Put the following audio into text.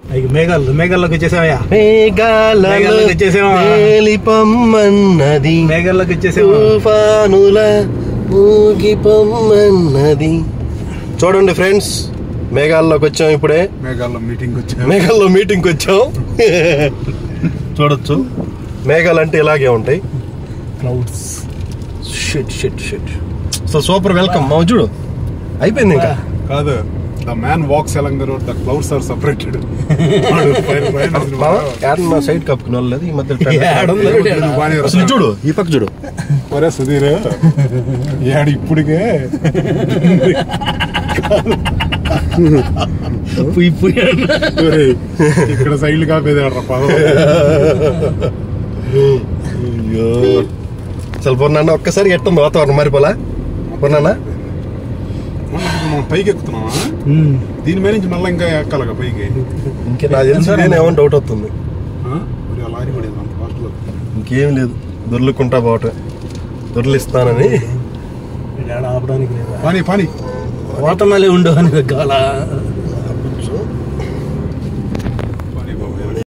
అయ్యి మేఘాలు మేఘాల్లోకి వచ్చేసామయ్యా మేఘాలలో మేఘాలకు వచ్చేసామా? తేలిపమ్మన్నది మేఘాల్లోకి వచ్చేసాము తుఫానుల ఊగిపమ్మన్నది చూడండి ఫ్రెండ్స్ మేఘాల్లోకి వచ్చాం ఇప్పుడే మేఘాల్లో మీటింగ్ వచ్చాము మేఘాల్లో మీటింగ్కి వచ్చాం చూడొచ్చు మేఘాలు అంటే ఇలాగే ఉంటాయి clouds shit shit shit so super welcome మా చూడు అయిపోయింది ఇంకా కాదు the man walks along the road the clouds are separated మామ యాడన్నా సైడ్ కప్పుకుని వాళ్ళది ఈ మధ్య trend. ఏడుందో నువ్వు బాగానే అసలు ఇటు చూడు ఈ పక్క చూడు ఒరే సుధీర్ ఏడు ఇప్పటికే పుయ్యి పుయ్యి ఒరేయ్, ఇక్కడ సైడ్లు కాపేది ఆడరా పదం అయ్యో అసలు పొన్న ఒక్కసారి ఎట్టుంది వాతావరణం మారిపోలా పొన్నా మనం పైకి ఎక్కుతున్నామా ఉమ్. దీని మీద నుంచి మళ్ళీ ఇంకా ఎక్కాలగా పైకి ఇంకే నాకు తెలిసి నేనేమో డౌట్ అవుతుంది ఆ? మరి ఆ లారీ పడేది అంత fast లో. ఇంకేం లేదు దొర్లుకుంటా పోవటం దొర్లిస్తానని ఈడ ఆపడానికి లేదా పానీ పానీ వాటర్నలే ఉండు అని కావాలా